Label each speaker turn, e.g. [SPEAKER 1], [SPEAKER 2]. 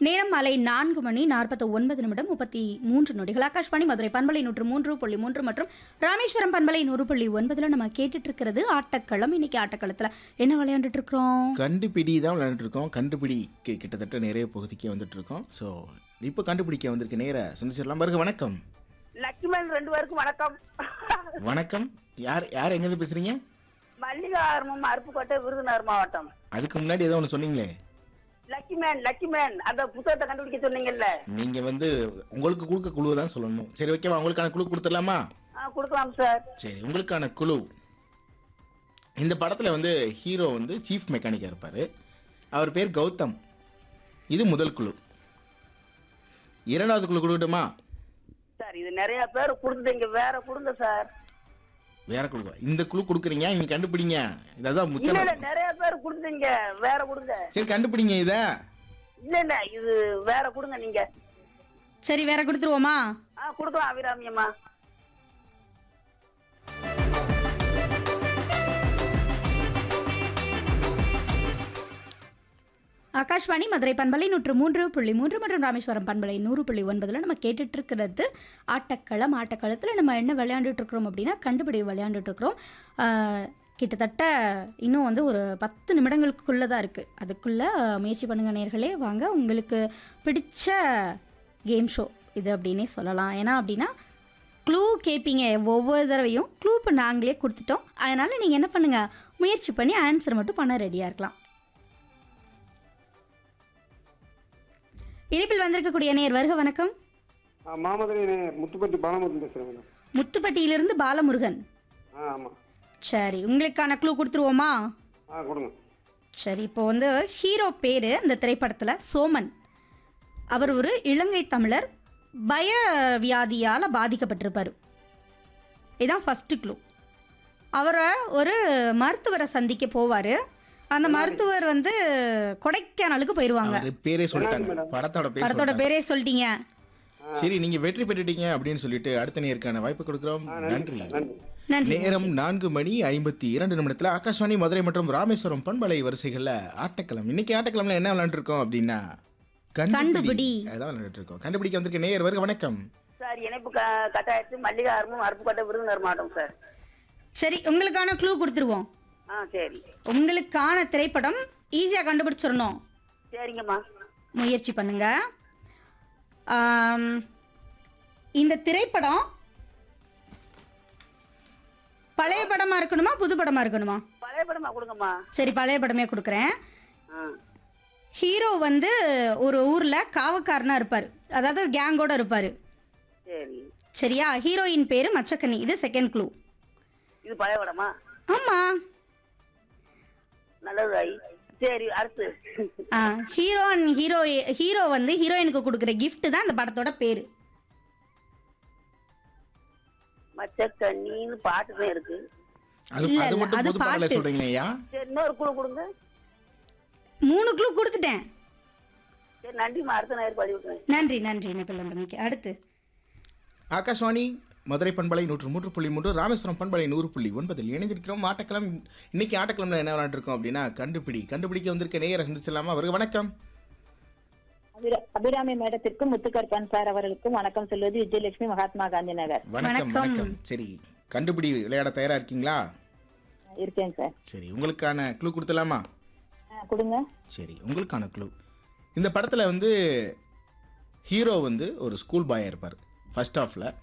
[SPEAKER 1] நேரம் மாலை நான்கு மணி நாற்பத்தி ஒன்பது நிமிடம் முப்பத்தி மூன்று நொடிகள் ஆகாஷ்வாணி மதுரை பண்பலை நூற்று மூன்று புள்ளி மூன்று மற்றும் ராமேஸ்வரம் பண்பலை நூறு புள்ளி ஒன்பதுல நம்ம கேட்டுட்டு இருக்கிறது ஆட்டக்களம் இன்னைக்கு ஆட்டக்களத்துல என்ன விளையாண்டுட்டு இருக்கிறோம்
[SPEAKER 2] கண்டுபிடி தான் விளையாண்டுட்டு இருக்கோம் கண்டுபிடி கி- கிட்டத்தட்ட நிறைய பகுதிக்கு வந்துட்டு இருக்கோம் ஸோ இப்போ கண்டுபிடிக்க வந்திருக்க நேர சந்திச்சிடலாம் பாருங்க வணக்கம்
[SPEAKER 3] லட்சுமணன் ரெண்டு பேருக்கும் வணக்கம்
[SPEAKER 2] வணக்கம் யார் யார் எங்கேருந்து பேசுறீங்க
[SPEAKER 3] மல்லிகா ஆர்மம் அருப்புக்கோட்டை விருதுநகர் மாவட்டம்
[SPEAKER 2] அதுக்கு முன்னாடி ஏதோ ஒன்று சொன்னீங்களே
[SPEAKER 3] லக்கிமேன் லக்கிமேன் அந்த புத்தகத்தை கண்டுபிடிக்க சொன்னீங்கல்ல
[SPEAKER 2] நீங்க வந்து உங்களுக்கு கொடுக்க குழு தான் சொல்லணும் சரி ஓகேவா உங்களுக்கான குழு கொடுத்துடலாமா
[SPEAKER 3] ஆ கொடுக்கலாம் சார்
[SPEAKER 2] சரி உங்களுக்கான குழு இந்த படத்துல வந்து ஹீரோ வந்து சீஃப் மெக்கானிக்கா இருப்பாரு அவர் பேர் கௌதம் இது முதல் குழு இரண்டாவது குழு கொடுக்கட்டுமா
[SPEAKER 3] சார் இது நிறைய பேர் கொடுத்துட்டீங்க வேற கொடுங்க சார்
[SPEAKER 2] வேற குழு இந்த குழு கொடுக்குறீங்க நீங்க கண்டுபிடிங்க இதான்
[SPEAKER 3] இல்ல
[SPEAKER 2] முக்கியம்
[SPEAKER 3] இல்ல நிறைய பேர் கொடுத்துட்டீங்க வேற கொடுங்க
[SPEAKER 2] சரி கண்டுபிடிங்க இத
[SPEAKER 3] இல்ல இல்ல இது வேற கொடுங்க நீங்க
[SPEAKER 1] சரி வேற கொடுத்துருவோமா
[SPEAKER 3] ஆ கொடுக்கலாம் அபிராமி அம்மா
[SPEAKER 1] ஆகாஷ்வாணி மதுரை பண்பலை நூற்று மூன்று புள்ளி மூன்று மற்றும் ராமேஸ்வரம் பண்பலை நூறு புள்ளி ஒன்பதுல நம்ம கேட்டுட்டு இருக்கிறது ஆட்டக்களம் ஆட்டக்களத்தில் நம்ம என்ன விளையாண்டுட்டு இருக்கிறோம் அப்படின்னா கண்டுபிடி விளையாண்டுட்டு இருக்கிறோம் ஆஹ், கிட்டத்தட்ட இன்னும் வந்து ஒரு பத்து நிமிடங்களுக்குள்ளே தான் இருக்குது அதுக்குள்ளே முயற்சி பண்ணுங்க நேர்களே வாங்க உங்களுக்கு பிடிச்ச கேம் ஷோ இது அப்படின்னே சொல்லலாம் ஏன்னா அப்படின்னா க்ளூ கேட்பீங்க ஒவ்வொரு தடவையும் க்ளூ இப்போ நாங்களே கொடுத்துட்டோம் அதனால் நீங்கள் என்ன பண்ணுங்கள் முயற்சி பண்ணி ஆன்சர் மட்டும் பண்ண ரெடியாக இருக்கலாம் இணைப்பில் வந்திருக்கக்கூடிய நேர் வருக வணக்கம்
[SPEAKER 4] ஆ மாமதுரை முத்துப்பட்டி பாலமுருகன் பேசுகிறேன் மேடம்
[SPEAKER 1] முத்துப்பட்டியிலிருந்து பாலமுருகன்
[SPEAKER 4] ஆ ஆமாம்
[SPEAKER 1] சரி உங்களுக்கான க்ளூ கொடுத்துருவோமா
[SPEAKER 4] ஆ கொடுங்க
[SPEAKER 1] சரி இப்போ வந்து ஹீரோ பேர் இந்த திரைப்படத்தில் சோமன் அவர் ஒரு இலங்கை தமிழர் பய வியாதியால் பாதிக்கப்பட்டிருப்பார் இதுதான் ஃபஸ்ட்டு க்ளூ அவரை ஒரு மருத்துவரை சந்திக்க போவார் அந்த மருத்துவர் வந்து கொடைக்கானலுக்கு போயிடுவாங்க
[SPEAKER 2] அவரு பேரே சொல்லிட்டாங்க படத்தோட பேர்
[SPEAKER 1] படத்தோட
[SPEAKER 2] சொல்லிட்டாங்க.
[SPEAKER 1] பேரே சொல்லிட்டீங்க
[SPEAKER 2] சரி நீங்க வெற்றி பெற்றுட்டீங்க அப்படின்னு சொல்லிட்டு அடுத்த நேருக்கான வாய்ப்பு கொடுக்குறோம் நன்றி
[SPEAKER 4] நன்றி
[SPEAKER 1] நன்றி
[SPEAKER 2] நேரம் நான்கு மணி ஐம்பத்தி இரண்டு நிமிடத்துல ஆகாஷ்வாணி மதுரை மற்றும் ராமேஸ்வரம் பண்பலை வரிசைகள்ல ஆட்டக்களம் இன்னைக்கு ஆட்டக்களம்ல என்ன விளையாண்டு இருக்கோம் அப்படின்னா
[SPEAKER 1] கண்டுபிடி.
[SPEAKER 2] அதான் விளையாண்டு இருக்கோம் கண்டுபிடிக்க வந்திருக்க நேயர் வருக வணக்கம்
[SPEAKER 3] சார் இணைப்பு க- கட்டாயத்து மல்லிகா ஆர்மம் அருப்புக்கோட்டை விருதுநகர் மாவட்டம் சார்
[SPEAKER 1] சரி உங்களுக்கான க்ளூ கொடுத்துருவோம்
[SPEAKER 3] ஆ சரி
[SPEAKER 1] உங்களுக்கான திரைப்படம் ஈஸியாக கண்டுபிடிச்சிடணும்
[SPEAKER 3] சரிங்கம்மா
[SPEAKER 1] முயற்சி பண்ணுங்க ஆம், இந்த திரைப்படம் பழைய படமா இருக்கணுமா புது படமா இருக்கணுமா
[SPEAKER 3] பழைய படமா கொடுங்கம்மா
[SPEAKER 1] சரி பழைய படமே கொடுக்குறேன்
[SPEAKER 3] ஆ
[SPEAKER 1] ஹீரோ வந்து ஒரு ஊர்ல காவக்காரனா இருப்பார் அதாவது கேங்கோட இருப்பார்
[SPEAKER 3] சரி
[SPEAKER 1] சரியா ஹீரோயின் பேரு மச்சக்கண்ணி இது செகண்ட் க்ளூ
[SPEAKER 3] இது பழைய படமா
[SPEAKER 1] ஆமா
[SPEAKER 3] நல்லது ஐ சரி அடுத்து
[SPEAKER 1] ஆ ஹீரோ ஹீரோ ஹீரோ வந்து ஹீரோயினுக்கு கொடுக்குற gift தான் இந்த படத்தோட பேரு
[SPEAKER 3] மச்சக்கண்ணின்னு பாட்டு தான் இருக்கு
[SPEAKER 2] அது
[SPEAKER 1] இல்ல,
[SPEAKER 2] அது
[SPEAKER 1] இல்ல,
[SPEAKER 2] மட்டும்
[SPEAKER 1] அது
[SPEAKER 2] பொது பாடல
[SPEAKER 1] பாட்டு.
[SPEAKER 2] சொல்றீங்களே ஐயா
[SPEAKER 3] சரி இன்னொரு குழு கொடுங்க
[SPEAKER 1] மூணு க்ளூ கொடுத்துட்டேன்
[SPEAKER 3] சரி நன்றிம்மா அடுத்த நேரம் பதிவு விட்டுறேன்
[SPEAKER 1] நன்றி நன்றி இணைப்பில் வந்தமைக்கு அடுத்து
[SPEAKER 2] ஆகாஷ்வாணி மதுரை பண்பலை நூற்று மூன்று புள்ளி மூன்று ராமேஸ்வரம் பண்பலை நூறு புள்ளி ஒன்பதில் இணைந்திருக்கிறோம் ஆட்டக்களம் இன்னைக்கு ஆட்டக்களம்ல என்ன விளையாண்டு இருக்கோம் அப்படின்னா கண்டுபிடி கண்டுபிடிக்க வந்திருக்க நேயரை சந்திச்சிடலாமா வருக வணக்கம்
[SPEAKER 5] அபிரா- அபிராமி மேடத்திற்கும் முத்துக்கருப்பன் சார் அவர்களுக்கும் வணக்கம் சொல்வது விஜயலட்சுமி மகாத்மா காந்தி நகர்
[SPEAKER 2] வணக்கம்
[SPEAKER 1] வணக்கம்.
[SPEAKER 2] வணக்கம் சரி கண்டுபிடி விளையாட தயாரா இருக்கீங்களா
[SPEAKER 5] இருக்கேன் சார்
[SPEAKER 2] சரி உங்களுக்கான க்ளூ கொடுத்துலாமா
[SPEAKER 5] ஆ, கொடுங்க
[SPEAKER 2] சரி உங்களுக்கான க்ளூ இந்த படத்தில் வந்து ஹீரோ வந்து ஒரு ஸ்கூல் பாயாக இருப்பார் ஃபர்ஸ்ட் ஹாஃபில்